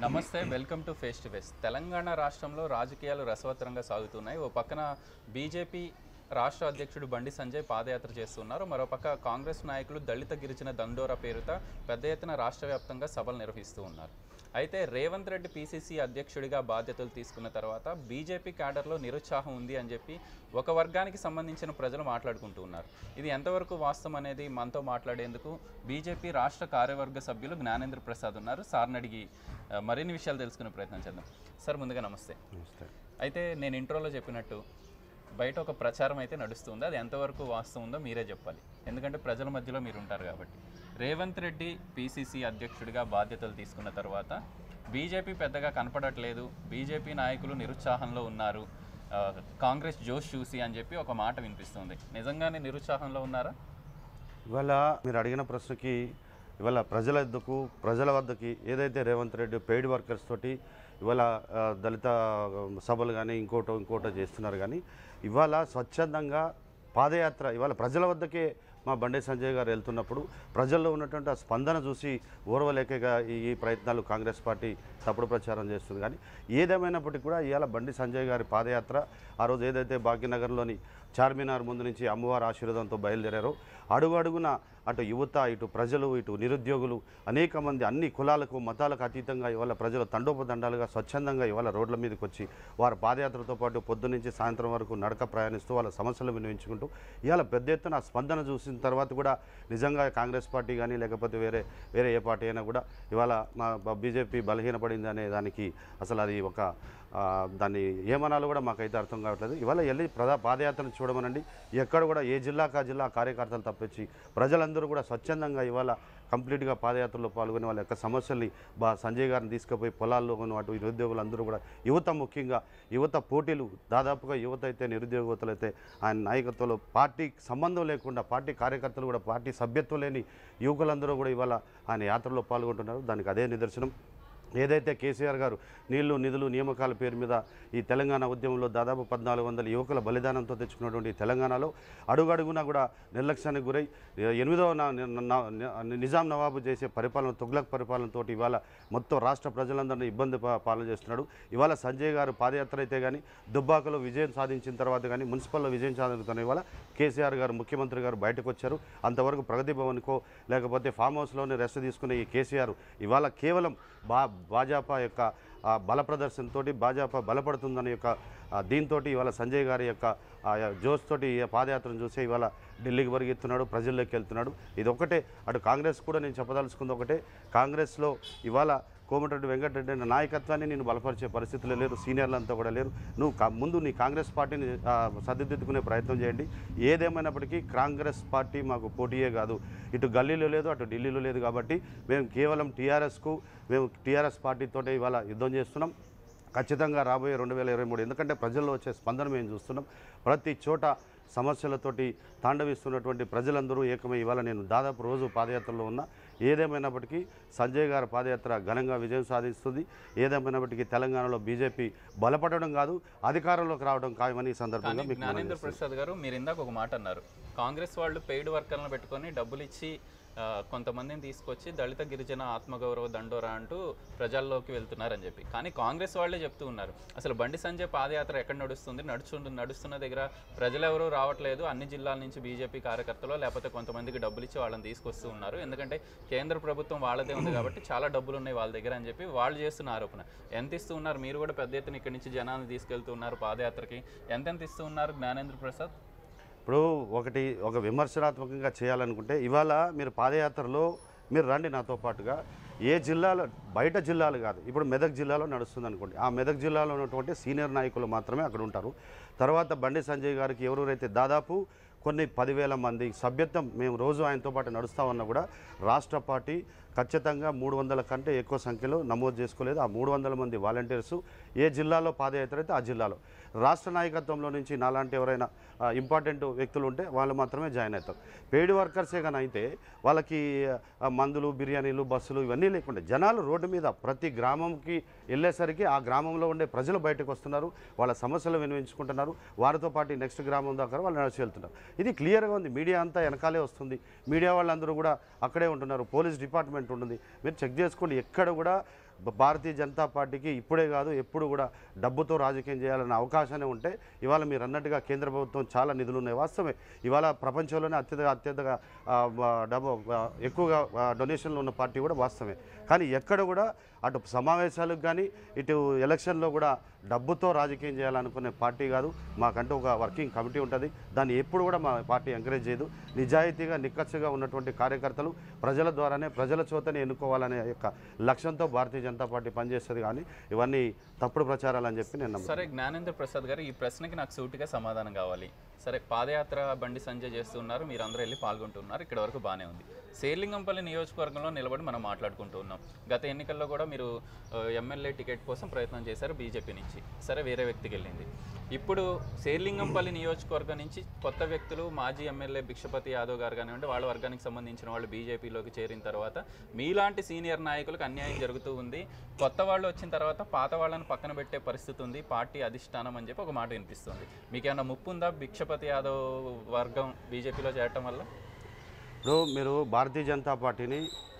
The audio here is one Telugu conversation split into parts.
నమస్తే welcome to face to face Telangana రాష్ట్రంలో రాజకీయాలు రసవత్తరంగా సాగుతున్నాయి ఓ పక్కన బీజేపీ రాష్ట్ర అధ్యక్షుడు బండి సంజయ్ పాదయాత్ర చేస్తున్నారు మరోపక్క కాంగ్రెస్ నాయకులు దళిత గిరిజన దండోరా పేరుతో పెద్ద ఎత్తున రాష్ట్ర వ్యాప్తంగా సభలు నిర్వహిస్తూ ఉన్నారు అయితే రేవంత్ రెడ్డి పీసీసీ అధ్యక్షుడిగా బాధ్యతలు తీసుకున్న తర్వాత బీజేపీ క్యాడర్లో నిరుత్సాహం ఉంది అని చెప్పి ఒక వర్గానికి సంబంధించిన ప్రజలు మాట్లాడుకుంటూ ఉన్నారు ఇది ఎంతవరకు వాస్తవం అనేది మనతో మాట్లాడేందుకు బీజేపీ రాష్ట్ర కార్యవర్గ సభ్యులు జ్ఞానేంద్ర ప్రసాద్ ఉన్నారు సార్ని అడిగి ఆ, మరిన్ని విషయాలు తెలుసుకునే ప్రయత్నం చేద్దాం సార్ ముందుగా నమస్తే నమస్తే అయితే నేను ఇంట్రోలో చెప్పినట్టు బయట ఒక ప్రచారం అయితే నడుస్తుంది అది ఎంతవరకు వాస్తవం ఉందో మీరే చెప్పాలి ఎందుకంటే ప్రజల మధ్యలో మీరు ఉంటారు కాబట్టి రేవంత్ రెడ్డి పీసీసీ అధ్యక్షుడిగా బాధ్యతలు తీసుకున్న తర్వాత బీజేపీ పెద్దగా కనపడట్లేదు బీజేపీ నాయకులు నిరుత్సాహంలో ఉన్నారు ఆ, కాంగ్రెస్ జోష్ చూసి అని చెప్పి ఒక మాట వినిపిస్తుంది నిజంగానే నిరుత్సాహంలో ఉన్నారా ఇవాళ మీరు అడిగిన ప్రశ్నకి ఇవాళ ప్రజల వద్దకు ప్రజల వద్దకి ఏదైతే రేవంత్ రెడ్డి పెయిడ్ వర్కర్స్ తోటి ఇవాళ ఆ, దళిత సభలు కానీ ఇంకోటో ఇంకోటో చేస్తున్నారు కానీ ఇవాళ స్వచ్ఛందంగా పాదయాత్ర ఇవాళ ప్రజల వద్దకే మా బండి సంజయ్ గారు వెళ్తున్నప్పుడు ప్రజల్లో ఉన్నటువంటి ఆ స్పందన చూసి ఓర్వలేకగా ఈ ఈ ప్రయత్నాలు కాంగ్రెస్ పార్టీ తప్పుడు ప్రచారం చేస్తుంది కానీ ఏదేమైనప్పటికీ కూడా ఇవాళ బండి సంజయ్ గారి పాదయాత్ర ఆ రోజు ఏదైతే భాగ్యనగర్లోని చార్మినార్ ముందు నుంచి అమ్మవారి ఆశీర్వాదంతో బయలుదేరారో అడుగు అడుగున అటు యువత ఇటు ప్రజలు ఇటు నిరుద్యోగులు అనేక మంది అన్ని కులాలకు మతాలకు అతీతంగా ఇవాళ ప్రజలు తండోపదండాలుగా స్వచ్ఛందంగా ఇవాళ రోడ్ల మీదకి వచ్చి వారి పాదయాత్రతో పాటు పొద్దు నుంచి సాయంత్రం వరకు నడక ప్రయాణిస్తూ వాళ్ళ సమస్యలు వినియోగించుకుంటూ ఇవాళ పెద్ద ఎత్తున ఆ స్పందన చూసిన తర్వాత కూడా నిజంగా కాంగ్రెస్ పార్టీ కానీ లేకపోతే వేరే వేరే ఏ పార్టీ అయినా కూడా ఇవాళ మా బీజేపీ బలహీనపడింది అనే దానికి అసలు అది ఒక ఆ, దాన్ని ఏమనాలో కూడా మాకైతే అర్థం కావట్లేదు ఇవాళ వెళ్ళి ప్రధా పాదయాత్రను చూడమనండి ఎక్కడ కూడా ఏ జిల్లాకు ఆ జిల్లా కార్యకర్తలు తప్పించి ప్రజలందరూ కూడా స్వచ్ఛందంగా ఇవాళ కంప్లీట్గా పాదయాత్రలో పాల్గొని వాళ్ళ యొక్క సమస్యల్ని బా సంజయ్ గారిని తీసుకుపోయి పొలాల్లో ఉన్న అటు నిరుద్యోగులందరూ కూడా యువత ముఖ్యంగా యువత పోటీలు దాదాపుగా యువత అయితే నిరుద్యోగతులు అయితే ఆయన నాయకత్వంలో పార్టీ సంబంధం లేకుండా పార్టీ కార్యకర్తలు కూడా పార్టీ సభ్యత్వం లేని యువకులందరూ కూడా ఇవాళ ఆయన యాత్రలో పాల్గొంటున్నారు దానికి అదే నిదర్శనం ఏదైతే కేసీఆర్ గారు నీళ్లు నిధులు నియామకాల పేరు మీద ఈ తెలంగాణ ఉద్యమంలో దాదాపు పద్నాలుగు వందల యువకుల బలిదానంతో తెచ్చుకున్నటువంటి ఈ తెలంగాణలో అడుగడుగునా కూడా నిర్లక్ష్యానికి గురై ఎనిమిదవ నా- న- న- నిజాం నవాబు చేసే పరిపాలన తుగ్లక్ పరిపాలనతో ఇవాళ మొత్తం రాష్ట్ర ప్రజలందరినీ ఇబ్బంది పా- పాలన చేస్తున్నాడు ఇవాళ సంజయ్ గారు పాదయాత్ర అయితే కానీ దుబ్బాకలో విజయం సాధించిన తర్వాత కానీ మున్సిపల్లో విజయం సాధించిన ఇవాళ కేసీఆర్ గారు ముఖ్యమంత్రి గారు బయటకు వచ్చారు అంతవరకు ప్రగతి భవన్కో లేకపోతే ఫామ్ హౌస్లోనే రెస్ట్ తీసుకునే ఈ కేసీఆర్ ఇవాళ కేవలం బా భాజపా యొక్క ఆ, బల ప్రదర్శనతో భాజపా బలపడుతుందనే యొక్క దీంతో ఇవాళ సంజయ్ గారి యొక్క ఆ, జోష్ తోటి ఈ పాదయాత్రను చూసి ఇవాళ ఢిల్లీకి పరిగెత్తున్నాడు ప్రజల్లోకి వెళ్తున్నాడు ఇది ఒకటే అటు కాంగ్రెస్ కూడా నేను చెప్పదలుచుకుంది ఒకటే కాంగ్రెస్లో ఇవాళ కోమటిరెడ్డి వెంకటరెడ్డి అనే నాయకత్వాన్ని నేను బలపరిచే పరిస్థితులు లేరు సీనియర్లంతా కూడా లేరు నువ్వు కా- ముందు నీ కాంగ్రెస్ పార్టీని ఆ, సర్దిద్దుకునే ప్రయత్నం చేయండి ఏదేమైనప్పటికీ కాంగ్రెస్ పార్టీ మాకు పోటీయే కాదు ఇటు గల్లీలో లేదు అటు ఢిల్లీలో లేదు కాబట్టి మేము కేవలం టీఆర్ఎస్కు మేము టీఆర్ఎస్ పార్టీతోటే ఇవాళ యుద్ధం చేస్తున్నాం ఖచ్చితంగా రాబోయే రెండు వేల ఇరవై మూడు ఎందుకంటే ప్రజల్లో వచ్చే స్పందన మేము చూస్తున్నాం ప్రతి చోట సమస్యలతోటి తాండవిస్తున్నటువంటి ప్రజలందరూ ఏకమై ఇవాళ నేను దాదాపు రోజు పాదయాత్రలో ఉన్నా ఏదేమైనప్పటికీ సంజయ్ గారి పాదయాత్ర ఘనంగా విజయం సాధిస్తుంది ఏదేమైనప్పటికీ తెలంగాణలో బీజేపీ బలపడడం కాదు అధికారంలోకి రావడం ఖాయమని ఈ సందర్భంగా కానీ మీకు మనవి జ్ఞానేంద్ర ప్రసాద్ గారు మీరు ఇందాక ఒక మాట అన్నారు కాంగ్రెస్ వాళ్ళు పెయిడ్ వర్కర్లను పెట్టుకొని డబ్బులు ఇచ్చి ఆ, కొంతమందిని తీసుకొచ్చి దళిత గిరిజన ఆత్మగౌరవ దండోరా అంటూ ప్రజల్లోకి వెళ్తున్నారని చెప్పి కానీ కాంగ్రెస్ వాళ్ళే చెప్తూ ఉన్నారు అసలు బండి సంజయ్ పాదయాత్ర ఎక్కడ నడుస్తుంది నడుచు నడుస్తున్న దగ్గర ప్రజలు ఎవరూ రావట్లేదు అన్ని జిల్లాల నుంచి బీజేపీ కార్యకర్తలు లేకపోతే కొంతమందికి డబ్బులు ఇచ్చి వాళ్ళని తీసుకొస్తూ ఉన్నారు ఎందుకంటే కేంద్ర ప్రభుత్వం వాళ్ళదే ఉంది కాబట్టి చాలా డబ్బులు ఉన్నాయి వాళ్ళ దగ్గర అని చెప్పి వాళ్ళు చేస్తున్న ఆరోపణ ఎంత ఇస్తూ ఉన్నారు మీరు కూడా పెద్ద ఎత్తున ఇక్కడి నుంచి జనాన్ని తీసుకెళ్తూ ఉన్నారు పాదయాత్రకి ఎంతెంత ఇస్తూ ఉన్నారు జ్ఞానేంద్ర ప్రసాద్ ఇప్పుడు ఒకటి ఒక విమర్శనాత్మకంగా చేయాలనుకుంటే ఇవాళ మీరు పాదయాత్రలో మీరు రండి నాతో పాటుగా ఏ జిల్లాలో బయట జిల్లాలు కాదు ఇప్పుడు మెదక్ జిల్లాలో నడుస్తుంది అనుకోండి ఆ మెదక్ జిల్లాలో ఉన్నటువంటి సీనియర్ నాయకులు మాత్రమే అక్కడ ఉంటారు తర్వాత బండి సంజయ్ గారికి ఎవరెవరైతే దాదాపు కొన్ని పదివేల మంది సభ్యత్వం మేము రోజు ఆయనతో పాటు నడుస్తామన్నా కూడా రాష్ట్ర పార్టీ ఖచ్చితంగా మూడు వందల కంటే ఎక్కువ సంఖ్యలో నమోదు చేసుకోలేదు ఆ మూడు వందల మంది వాలంటీర్స్ ఏ జిల్లాలో పాదయాత్ర అయితే ఆ జిల్లాలో రాష్ట్ర నాయకత్వంలో నుంచి నాలాంటి ఎవరైనా ఇంపార్టెంట్ వ్యక్తులు ఉంటే వాళ్ళు మాత్రమే జాయిన్ అవుతారు పెయిడ్ వర్కర్సే కానీ అయితే వాళ్ళకి ఆ, మందులు బిర్యానీలు బస్సులు ఇవన్నీ లేకుండా జనాలు రోడ్డు మీద ప్రతి గ్రామంకి వెళ్ళేసరికి ఆ గ్రామంలో ఉండే ప్రజలు బయటకు వస్తున్నారు వాళ్ళ సమస్యలు వినియోగించుకుంటున్నారు వారితో పాటు నెక్స్ట్ గ్రామం దాకా వాళ్ళు నడిచి వెళ్తున్నారు ఇది క్లియర్గా ఉంది మీడియా అంతా వెనకాలే వస్తుంది మీడియా వాళ్ళందరూ కూడా అక్కడే ఉంటున్నారు పోలీస్ డిపార్ట్మెంట్ ఉంటుంది మీరు చెక్ చేసుకోండి ఎక్కడ కూడా భ- భారతీయ జనతా పార్టీకి ఇప్పుడే కాదు ఎప్పుడు కూడా డబ్బుతో రాజకీయం చేయాలన్న అవకాశాన్ని ఉంటే ఇవాళ మీరు అన్నట్టుగా కేంద్ర ప్రభుత్వం చాలా నిధులు ఉన్నాయి వాస్తవమే ఇవాళ ప్రపంచంలోనే అత్యధిక అత్యధిక ఆ, వ- డబ్బు ఆ, ఎక్కువగా ఆ, డొనేషన్లు ఉన్న పార్టీ కూడా వాస్తవమే కానీ ఎక్కడ కూడా అటు సమావేశాలకు కానీ ఇటు ఎలక్షన్లో కూడా డబ్బుతో రాజకీయం చేయాలనుకునే పార్టీ కాదు మాకంటూ ఒక వర్కింగ్ కమిటీ ఉంటుంది దాన్ని ఎప్పుడు కూడా మా పార్టీ ఎంకరేజ్ చేయదు నిజాయితీగా నిక్కచ్చుగా ఉన్నటువంటి కార్యకర్తలు ప్రజల ద్వారానే ప్రజల చోతనే ఎన్నుకోవాలనే యొక్క లక్ష్యంతో భారతీయ జనతా పార్టీ పనిచేస్తుంది కానీ ఇవన్నీ తప్పుడు ప్రచారాలు అని చెప్పి నేను నమ్ముతున్నాను. సరే జ్ఞానేంద్ర ప్రసాద్ గారు ఈ ప్రశ్నకి నాకు సూటిగా సమాధానం కావాలి సరే పాదయాత్ర బండి సంజయ్ చేస్తున్నారు మీరు అందరూ వెళ్ళి పాల్గొంటున్నారు ఇక్కడ వరకు బాగానే ఉంది శేర్లింగంపల్లి నియోజకవర్గంలో నిలబడి మనం మాట్లాడుకుంటూ ఉన్నాం గత ఎన్నికల్లో కూడా మీరు ఆ, ఎమ్మెల్యే టికెట్ కోసం ప్రయత్నం చేశారు బీజేపీ నుంచి సరే వేరే వ్యక్తికి వెళ్ళింది ఇప్పుడు శేర్లింగంపల్లి నియోజకవర్గం నుంచి కొత్త వ్యక్తులు మాజీ ఎమ్మెల్యే భిక్షపతి యాదవ్ గారు కానివ్వండి వాళ్ళ వర్గానికి సంబంధించిన వాళ్ళు బీజేపీలోకి చేరిన తర్వాత మీలాంటి సీనియర్ నాయకులకు అన్యాయం జరుగుతూ ఉంది కొత్త వాళ్ళు వచ్చిన తర్వాత పాత వాళ్ళని పక్కన పెట్టే పరిస్థితి ఉంది పార్టీ అధిష్టానం అని చెప్పి ఒక మాట వినిపిస్తుంది మీకేమన్నా ముప్పు ఉందా భిక్షపతి యాదవ్ వర్గం బీజేపీలో చేరటం వల్ల ఇప్పుడు మీరు భారతీయ జనతా పార్టీని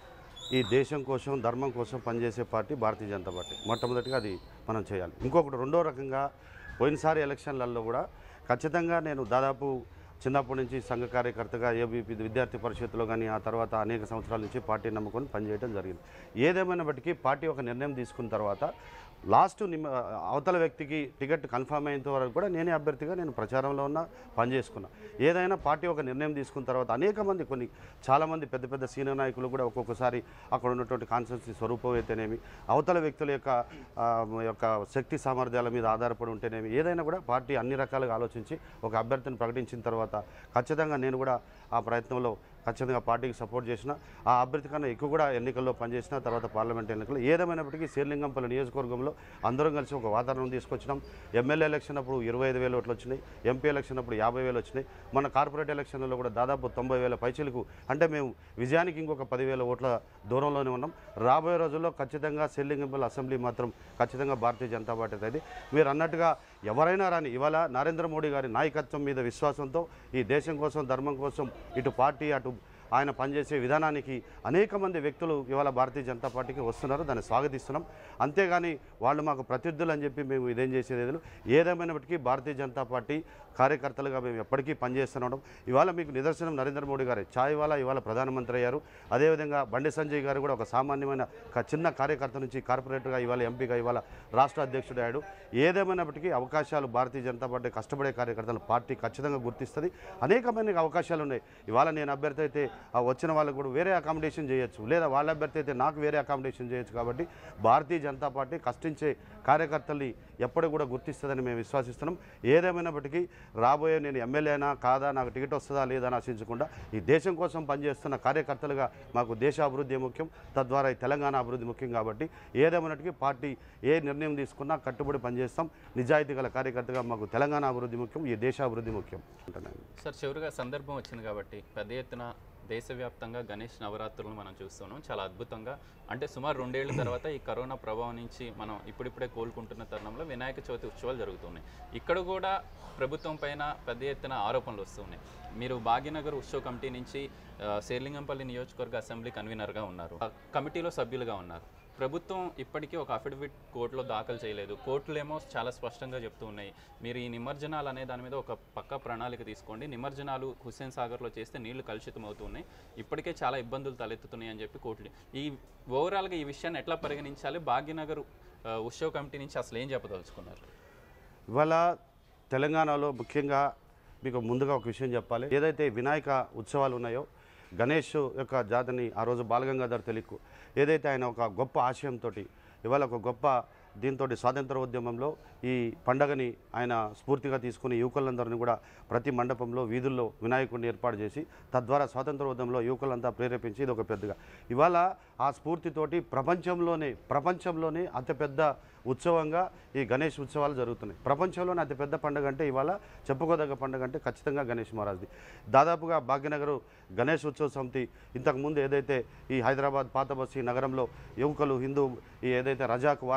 ఈ దేశం కోసం ధర్మం కోసం పనిచేసే పార్టీ భారతీయ జనతా పార్టీ మొట్టమొదటిగా అది మనం చేయాలి ఇంకొకటి రెండో రకంగా పోయినసారి ఎలక్షన్లలో కూడా ఖచ్చితంగా నేను దాదాపు చిన్నప్పటి నుంచి సంఘ కార్యకర్తగా ఏబీపీ విద్యార్థి పరిషత్తులో కానీ ఆ తర్వాత అనేక సంవత్సరాల నుంచి పార్టీ నమ్ముకొని పనిచేయడం జరిగింది ఏదేమైనప్పటికీ పార్టీ ఒక నిర్ణయం తీసుకున్న తర్వాత లాస్ట్ నిమ అవతల వ్యక్తికి టికెట్ కన్ఫర్మ్ అయినంత వరకు కూడా నేనే అభ్యర్థిగా నేను ప్రచారంలో ఉన్న పనిచేసుకున్నా ఏదైనా పార్టీ ఒక నిర్ణయం తీసుకున్న తర్వాత అనేక మంది కొన్ని చాలామంది పెద్ద పెద్ద సీనియర్ నాయకులు కూడా ఒక్కొక్కసారి అక్కడ ఉన్నటువంటి కాన్స్టిట్యూన్సీ స్వరూపం అయితేనేమి అవతల వ్యక్తుల యొక్క ఆ, యొక్క శక్తి సామర్థ్యాల మీద ఆధారపడి ఉంటేనేమి ఏదైనా కూడా పార్టీ అన్ని రకాలుగా ఆలోచించి ఒక అభ్యర్థిని ప్రకటించిన తర్వాత ఖచ్చితంగా నేను కూడా ఆ ప్రయత్నంలో ఖచ్చితంగా పార్టీకి సపోర్ట్ చేసిన ఆ అభ్యర్థి కన్నా ఎక్కువ కూడా ఎన్నికల్లో పనిచేసిన తర్వాత పార్లమెంట్ ఎన్నికలు ఏదేమైనప్పటికీ శ్రీలింగంపల్లి నియోజకవర్గంలో అందరం కలిసి ఒక వాతావరణం తీసుకొచ్చినాం ఎమ్మెల్యే ఎలక్షన్ అప్పుడు ఇరవై ఐదు వేల ఓట్లు వచ్చినాయి ఎంపీ ఎలక్షన్ అప్పుడు యాభై వేలు వచ్చినాయి మన కార్పొరేట్ ఎలక్షన్లలో కూడా దాదాపు తొంభై వేల పైచీలకు అంటే మేము విజయానికి ఇంకొక పదివేల ఓట్ల దూరంలోనే ఉన్నాం రాబోయే రోజుల్లో ఖచ్చితంగా శ్రీలింగంపల్లి అసెంబ్లీ మాత్రం ఖచ్చితంగా భారతీయ జనతా పార్టీ అయితే మీరు అన్నట్టుగా ఎవరైనా రాని ఇవాళ నరేంద్ర మోడీ గారి నాయకత్వం మీద విశ్వాసంతో ఈ దేశం కోసం ధర్మం కోసం ఇటు పార్టీ అటు ఆయన పనిచేసే విధానానికి అనేక మంది వ్యక్తులు ఇవాళ భారతీయ జనతా పార్టీకి వస్తున్నారు దాన్ని స్వాగతిస్తున్నాం అంతేగాని వాళ్ళు మాకు ప్రత్యర్థులు అని చెప్పి మేము ఇదేం చేసేది లేదు ఏదేమైనప్పటికీ భారతీయ జనతా పార్టీ కార్యకర్తలుగా మేము ఎప్పటికీ పనిచేస్తున్నాం ఇవాళ మీకు నిదర్శనం నరేంద్ర మోడీ గారే ఛాయ్ ఇవాళ ఇవాళ ప్రధానమంత్రి అయ్యారు అదేవిధంగా బండి సంజయ్ గారు కూడా ఒక సామాన్యమైన ఒక చిన్న కార్యకర్త నుంచి కార్పొరేటర్గా ఇవాళ ఎంపీగా ఇవాళ రాష్ట్ర అధ్యక్షుడు అయ్యాడు ఏదేమైనప్పటికీ అవకాశాలు భారతీయ జనతా పార్టీ కష్టపడే కార్యకర్తలు పార్టీ ఖచ్చితంగా గుర్తిస్తుంది అనేకమైన అవకాశాలు ఉన్నాయి ఇవాళ నేను అభ్యర్థి అయితే ఆ వచ్చిన వాళ్ళకు కూడా వేరే అకామిడేషన్ చేయొచ్చు లేదా వాళ్ళ అభ్యర్థి అయితే నాకు వేరే అకామిడేషన్ చేయొచ్చు కాబట్టి భారతీయ జనతా పార్టీ కష్టించే కార్యకర్తల్ని ఎప్పుడు కూడా గుర్తిస్తుందని మేము విశ్వసిస్తున్నాం ఏదేమైనప్పటికీ రాబోయే నేను ఎమ్మెల్యేనా కాదా నాకు టికెట్ వస్తుందా లేదా అని ఆశించకుండా ఈ దేశం కోసం పనిచేస్తున్న కార్యకర్తలుగా మాకు దేశ అభివృద్ధి ముఖ్యం తద్వారా ఈ తెలంగాణ అభివృద్ధి ముఖ్యం కాబట్టి ఏదేమైనప్పటికీ పార్టీ ఏ నిర్ణయం తీసుకున్నా కట్టుబడి పనిచేస్తాం నిజాయితీ గల కార్యకర్తగా మాకు తెలంగాణ అభివృద్ధి ముఖ్యం ఈ దేశ అభివృద్ధి ముఖ్యం అంటున్నాను సార్ చివరిగా సందర్భం వచ్చింది కాబట్టి పెద్ద ఎత్తున దేశవ్యాప్తంగా గణేష్ నవరాత్రులను మనం చూస్తున్నాం చాలా అద్భుతంగా అంటే సుమారు రెండేళ్ల తర్వాత ఈ కరోనా ప్రభావం నుంచి మనం ఇప్పుడిప్పుడే కోలుకుంటున్న తరుణంలో వినాయక చవితి ఉత్సవాలు జరుగుతున్నాయి ఇక్కడ కూడా ప్రభుత్వం పైన పెద్ద ఎత్తున ఆరోపణలు వస్తున్నాయి మీరు భాగ్యనగర్ ఉత్సవ కమిటీ నుంచి ఆ, శేర్లింగంపల్లి నియోజకవర్గ అసెంబ్లీ కన్వీనర్గా ఉన్నారు ఆ కమిటీలో సభ్యులుగా ఉన్నారు ప్రభుత్వం ఇప్పటికీ ఒక అఫిడవిట్ కోర్టులో దాఖలు చేయలేదు కోర్టులేమో చాలా స్పష్టంగా చెప్తూ ఉన్నాయి మీరు ఈ నిమజ్జనాలు అనే దాని మీద ఒక పక్క ప్రణాళిక తీసుకోండి నిమజ్జనాలు హుస్సేన్ సాగర్లో చేస్తే నీళ్లు కలుషితం అవుతున్నాయి ఇప్పటికే చాలా ఇబ్బందులు తలెత్తుతున్నాయి అని చెప్పి కోర్టులు ఈ ఓవరాల్గా ఈ విషయాన్ని ఎట్లా పరిగణించాలి భాగ్యనగర్ ఆ, ఉత్సవ కమిటీ నుంచి అసలు ఏం చెప్పదలుచుకున్నారు ఇవాళ తెలంగాణలో ముఖ్యంగా మీకు ముందుగా ఒక విషయం చెప్పాలి ఏదైతే వినాయక ఉత్సవాలు ఉన్నాయో గణేష్ యొక్క జాతిని ఆ రోజు బాలగంగాధర్ తెలుగు ఏదైతే ఆయన ఒక గొప్ప ఆశయంతో ఇవాళ ఒక గొప్ప దీంతో స్వాతంత్ర ఉద్యమంలో ఈ పండగని ఆయన స్ఫూర్తిగా తీసుకుని యువకులందరినీ కూడా ప్రతి మండపంలో వీధుల్లో వినాయకుడిని ఏర్పాటు చేసి తద్వారా స్వాతంత్ర ఉద్యమంలో యువకులంతా ప్రేరేపించి ఇది ఒక పెద్దగా ఇవాళ ఆ స్ఫూర్తితోటి ప్రపంచంలోనే ప్రపంచంలోనే అతిపెద్ద ఉత్సవంగా ఈ గణేష్ ఉత్సవాలు జరుగుతున్నాయి ప్రపంచంలోనే అతిపెద్ద పండుగ అంటే ఇవాళ చెప్పుకోదగ్గ పండుగ అంటే ఖచ్చితంగా గణేష్ మహారాజ్ది దాదాపుగా భాగ్యనగర్ గణేష్ ఉత్సవ సమితి ఇంతకుముందు ఏదైతే ఈ హైదరాబాద్ పాత బస్తీ నగరంలో యువకులు హిందూ ఈ ఏదైతే రజాక్ వారసుల యొక్క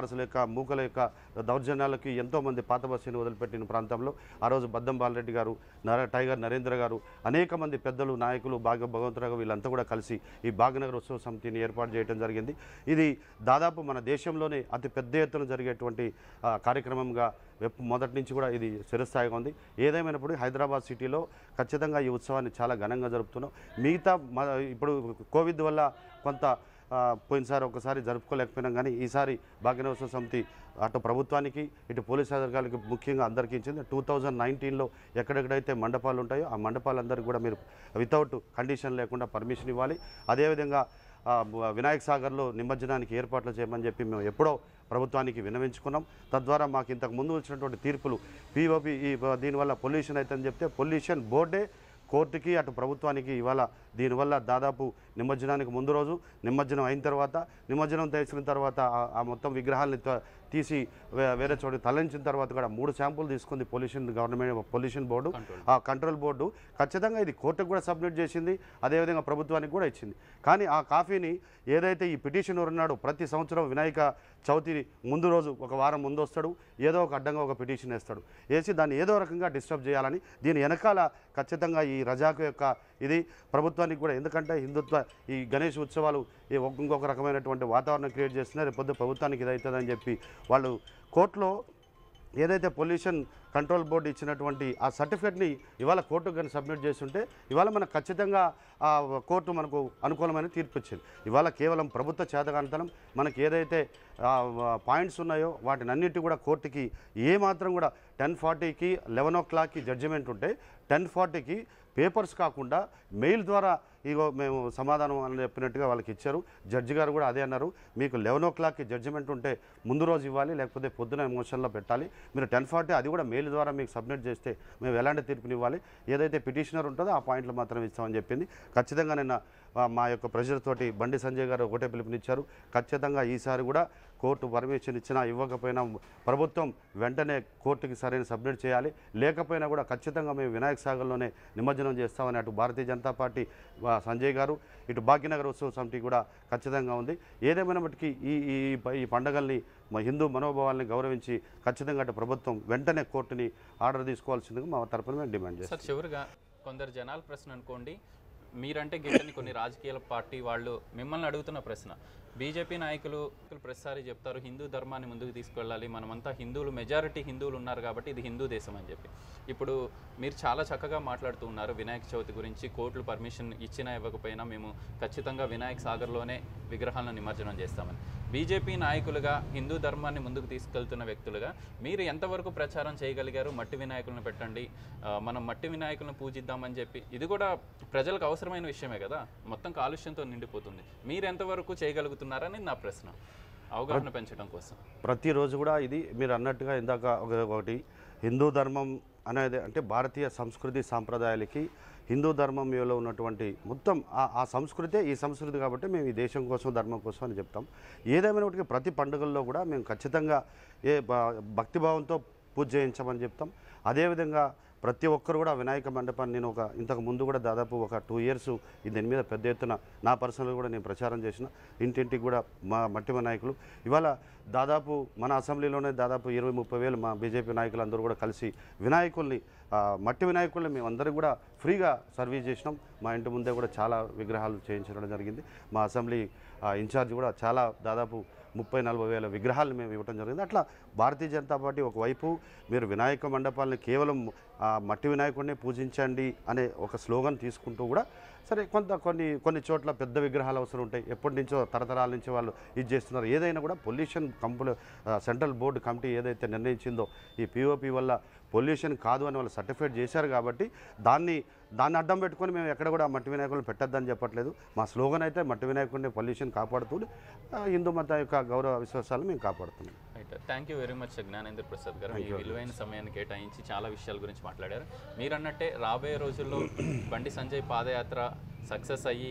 మూకల యొక్క దౌర్జన్యాలకి ఎంతోమంది పాత బస్సుని వదిలిపెట్టిన ప్రాంతంలో ఆ రోజు బద్దం బాలరెడ్డి గారు నర టైగర్ నరేంద్ర గారు అనేక మంది పెద్దలు నాయకులు భాగ భగవంతరావు వీళ్ళంతా కూడా కలిసి ఈ భాగ్యనగర్ ఉత్సవ సమితిని ఏర్పాటు చేయడం జరిగింది ఇది దాదాపు మన దేశంలోనే అతి పెద్ద ఎత్తున జరిగేటువంటి ఆ, కార్యక్రమంగా ఎప్పు- మొదటి నుంచి కూడా ఇది చిరస్థాయిగా ఉంది ఏదేమైనప్పుడు హైదరాబాద్ సిటీలో ఖచ్చితంగా ఈ ఉత్సవాన్ని చాలా ఘనంగా జరుపుతున్నాం మిగతా మ- ఇప్పుడు కోవిడ్ వల్ల కొంత ఆ, పోయినసారి ఒకసారి జరుపుకోలేకపోయినాం కానీ ఈసారి భాగ్యనవసర సమితి అటు ప్రభుత్వానికి ఇటు పోలీస్ అధికారులకి ముఖ్యంగా అందరికీ ఇచ్చింది టూ థౌజండ్ నైన్టీన్లో ఎక్కడెక్కడైతే మండపాలు ఉంటాయో ఆ మండపాలందరికీ కూడా మీరు వితౌట్ కండిషన్ లేకుండా పర్మిషన్ ఇవ్వాలి అదేవిధంగా ఆ, బ- వినాయక్ సాగర్లో నిమజ్జనానికి ఏర్పాట్లు చేయమని చెప్పి మేము ఎప్పుడో ప్రభుత్వానికి వినవించుకున్నాం తద్వారా మాకు ఇంతకు ముందు వచ్చినటువంటి తీర్పులు పీఓపీ ఈ బ- దీనివల్ల పొల్యూషన్ అవుతుందని చెప్తే పొల్యూషన్ బోర్డే కోర్టుకి అటు ప్రభుత్వానికి ఇవాళ దీనివల్ల దాదాపు నిమజ్జనానికి ముందు రోజు నిమజ్జనం అయిన తర్వాత నిమజ్జనం తెచ్చిన తర్వాత ఆ- ఆ మొత్తం విగ్రహాలని త- తీసి వే- వేరే చోటు తరలించిన తర్వాత కూడా మూడు శాంపుల్ తీసుకుంది పొల్యూషన్ గవర్నమెంట్ పొల్యూషన్ బోర్డు ఆ కంట్రోల్ బోర్డు ఖచ్చితంగా ఇది కోర్టుకు కూడా సబ్మిట్ చేసింది అదేవిధంగా ప్రభుత్వానికి కూడా ఇచ్చింది కానీ ఆ కాఫీని ఏదైతే ఈ పిటిషనర్ ఉన్నాడో ప్రతి సంవత్సరం వినాయక చవితి ముందు రోజు ఒక వారం ముందు వస్తాడు ఏదో ఒక అడ్డంగా ఒక పిటిషన్ వేస్తాడు వేసి దాన్ని ఏదో రకంగా డిస్టర్బ్ చేయాలని దీని వెనకాల ఖచ్చితంగా ఈ రజాకు యొక్క ఇది ప్రభుత్వానికి కూడా ఎందుకంటే హిందుత్వ ఈ గణేష్ ఉత్సవాలు ఈ ఒక- ఇంకొక రకమైనటువంటి వాతావరణం క్రియేట్ చేస్తున్నారు రేపు పొద్దు ప్రభుత్వానికి ఇది అవుతుందని చెప్పి వాళ్ళు కోర్టులో ఏదైతే పొల్యూషన్ కంట్రోల్ బోర్డు ఇచ్చినటువంటి ఆ సర్టిఫికేట్ని ఇవాళ కోర్టుకు కానీ సబ్మిట్ చేస్తుంటే ఇవాళ మనకు ఖచ్చితంగా ఆ కోర్టు మనకు అనుకూలమైన తీర్పు ఇచ్చింది ఇవాళ కేవలం ప్రభుత్వ చేతకాంతనం మనకి ఏదైతే పాయింట్స్ ఉన్నాయో వాటిని అన్నిటి కూడా కోర్టుకి ఏ మాత్రం కూడా టెన్ ఫార్టీకి లెవెన్ ఓ క్లాక్కి జడ్జిమెంట్ ఉంటే టెన్ ఫార్టీకి పేపర్స్ కాకుండా మెయిల్ ద్వారా ఇగో మేము సమాధానం అని చెప్పినట్టుగా వాళ్ళకి ఇచ్చారు జడ్జి గారు కూడా అదే అన్నారు మీకు లెవెన్ ఓ క్లాక్కి జడ్జిమెంట్ ఉంటే ముందు రోజు ఇవ్వాలి లేకపోతే పొద్దున ఎమోషన్లో పెట్టాలి మీరు టెన్ ఫార్టీ అది కూడా మెయిల్ ద్వారా మీకు సబ్మిట్ చేస్తే మేము ఎలాంటి తీర్పుని ఇవ్వాలి ఏదైతే పిటిషనర్ ఉంటుందో ఆ పాయింట్లు మాత్రం ఇస్తామని చెప్పింది ఖచ్చితంగా నిన్న ఆ, మా యొక్క ప్రెషర్ తోటి బండి సంజయ్ గారు ఒకటే పిలుపునిచ్చారు ఖచ్చితంగా ఈసారి కూడా కోర్టు పర్మిషన్ ఇచ్చినా ఇవ్వకపోయినా ప్రభుత్వం వెంటనే కోర్టుకి సరైన సబ్మిట్ చేయాలి లేకపోయినా కూడా ఖచ్చితంగా మేము వినాయక సాగర్లోనే నిమజ్జనం చేస్తామని అటు భారతీయ జనతా పార్టీ ఆ, సంజయ్ గారు ఇటు భాగ్యనగర్ ఉత్సవ సమితి కూడా ఖచ్చితంగా ఉంది ఏదేమైనప్పటికీ ఈ ఈ ఈ పండగల్ని మా హిందూ మనోభావాల్ని గౌరవించి ఖచ్చితంగా అటు ప్రభుత్వం వెంటనే కోర్టుని ఆర్డర్ తీసుకోవాల్సిందిగా మా తరపున మేము డిమాండ్ చేస్తాం సార్ చివరిగా కొందరు జనాల ప్రశ్న అనుకోండి మీరంటే గిట్టని కొన్ని రాజకీయ పార్టీ వాళ్ళు మిమ్మల్ని అడుగుతున్న ప్రశ్న బీజేపీ నాయకులు ప్రతిసారి చెప్తారు హిందూ ధర్మాన్ని ముందుకు తీసుకెళ్ళాలి మనమంతా హిందువులు మెజారిటీ హిందువులు ఉన్నారు కాబట్టి ఇది హిందూ దేశం అని చెప్పి ఇప్పుడు మీరు చాలా చక్కగా మాట్లాడుతూ ఉన్నారు వినాయక చవితి గురించి కోర్టులు పర్మిషన్ ఇచ్చినా ఇవ్వకపోయినా మేము ఖచ్చితంగా వినాయక సాగర్లోనే విగ్రహాలను నిమజ్జనం చేస్తామని బీజేపీ నాయకులుగా హిందూ ధర్మాన్ని ముందుకు తీసుకెళ్తున్న వ్యక్తులుగా మీరు ఎంతవరకు ప్రచారం చేయగలిగారు మట్టి వినాయకులను పెట్టండి ఆ, మనం మట్టి వినాయకులను పూజిద్దామని చెప్పి ఇది కూడా ప్రజలకు అవసరమైన విషయమే కదా మొత్తం కాలుష్యంతో నిండిపోతుంది మీరు ఎంతవరకు చేయగలుగుతున్నారని నా ప్రశ్న అవగాహన పెంచడం కోసం ప్రతిరోజు కూడా ఇది మీరు అన్నట్టుగా ఇందాక ఒక- ఒకటి హిందూ ధర్మం అనేది అంటే భారతీయ సంస్కృతి సాంప్రదాయాలకి హిందూ ధర్మంలో ఉన్నటువంటి మొత్తం ఆ- ఆ సంస్కృతే ఈ సంస్కృతి కాబట్టి మేము ఈ దేశం కోసం ధర్మం కోసం అని చెప్తాం ఏదేమైనప్పటికీ ప్రతి పండుగల్లో కూడా మేము ఖచ్చితంగా ఏ భ- భక్తిభావంతో పూజ చేయించమని చెప్తాం అదేవిధంగా ప్రతి ఒక్కరు కూడా వినాయక మండపాన్ని నేను ఒక ఇంతకు ముందు కూడా దాదాపు ఒక టూ ఇయర్స్ దీని మీద పెద్ద ఎత్తున నా పర్సనల్ కూడా నేను ప్రచారం చేసిన ఇంటింటికి కూడా మా మట్టి నాయకులు ఇవాళ దాదాపు మన అసెంబ్లీలోనే దాదాపు ఇరవై ముప్పై వేలు మా బీజేపీ నాయకులు అందరూ కూడా కలిసి వినాయకుల్ని ఆ, మట్టి వినాయకుల్ని మేము అందరం కూడా ఫ్రీగా సర్వీస్ చేసినాం మా ఇంటి ముందే కూడా చాలా విగ్రహాలు చేయించడం జరిగింది మా అసెంబ్లీ ఆ, ఇన్ఛార్జ్ కూడా చాలా దాదాపు ముప్పై నలభై వేల విగ్రహాలను మేము ఇవ్వడం జరిగింది అట్లా భారతీయ జనతా పార్టీ ఒకవైపు మీరు వినాయక మండపాలని కేవలం ఆ, మట్టి వినాయకుడిని పూజించండి అనే ఒక స్లోగన్ తీసుకుంటూ కూడా సరే కొంత కొన్ని కొన్ని చోట్ల పెద్ద విగ్రహాలు అవసరం ఉంటాయి ఎప్పటి నుంచో తరతరాల నుంచి వాళ్ళు ఇది చేస్తున్నారు ఏదైనా కూడా pollution company central board committee ఏదైతే నిర్ణయించిందో ఈ పిఓపి వల్ల పొల్యూషన్ కాదు అని వాళ్ళు సర్టిఫైడ్ చేశారు కాబట్టి దాన్ని దాన్ని అడ్డం పెట్టుకొని మేము ఎక్కడ కూడా మట్టి వినాయకులను పెట్టద్దని చెప్పట్లేదు మా స్లోగన్ అయితే మట్టి వినాయకుడిని పొల్యూషన్ కాపాడుతూ ఆ, హిందూ మత యొక్క గౌరవ విశ్వాసాలు మేము కాపాడుతున్నాం right thank you very much Gyanendra Prasad గారు మీ విలువైన సమయాన్ని కేటాయించి చాలా విషయాల గురించి మాట్లాడారు మీరన్నట్టే రాబోయే రోజుల్లో బండి సంజయ్ పాదయాత్ర సక్సెస్ అయ్యి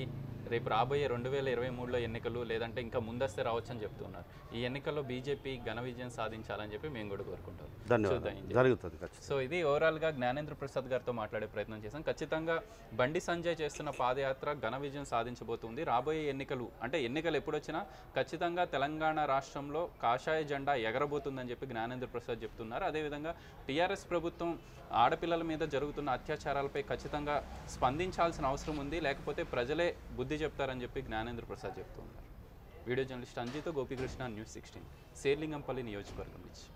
రేపు రాబోయే రెండు వేల ఇరవై మూడులో ఎన్నికలు లేదంటే ఇంకా ముందస్తే రావచ్చు అని చెప్తున్నారు ఈ ఎన్నికల్లో బీజేపీ ఘన విజయం సాధించాలని చెప్పి మేము కూడా కోరుకుంటాం ధన్యవాదాలు జరుగుతుంది ఖచ్చితంగా సో ఇది ఓవరాల్గా జ్ఞానేంద్ర ప్రసాద్ గారితో మాట్లాడే ప్రయత్నం చేశాం ఖచ్చితంగా బండి సంజయ్ చేస్తున్న పాదయాత్ర ఘన విజయం సాధించబోతుంది రాబోయే ఎన్నికలు అంటే ఎన్నికలు ఎప్పుడు వచ్చినా ఖచ్చితంగా తెలంగాణ రాష్ట్రంలో కాషాయ జెండా ఎగరబోతుందని చెప్పి జ్ఞానేంద్ర ప్రసాద్ చెప్తున్నారు అదేవిధంగా టీఆర్ఎస్ ప్రభుత్వం ఆడపిల్లల మీద జరుగుతున్న అత్యాచారాలపై ఖచ్చితంగా స్పందించాల్సిన అవసరం ఉంది లేకపోతే ప్రజలే బుద్ధి చెప్తారని చెప్పి జ్ఞానేంద్ర ప్రసాద్ చెప్తున్నారు వీడియో జర్నలిస్ట్ అంజితో గోపికృష్ణ న్యూస్ సిక్స్టీన్ శేర్లింగంపల్లి నియోజకవర్గం నుంచి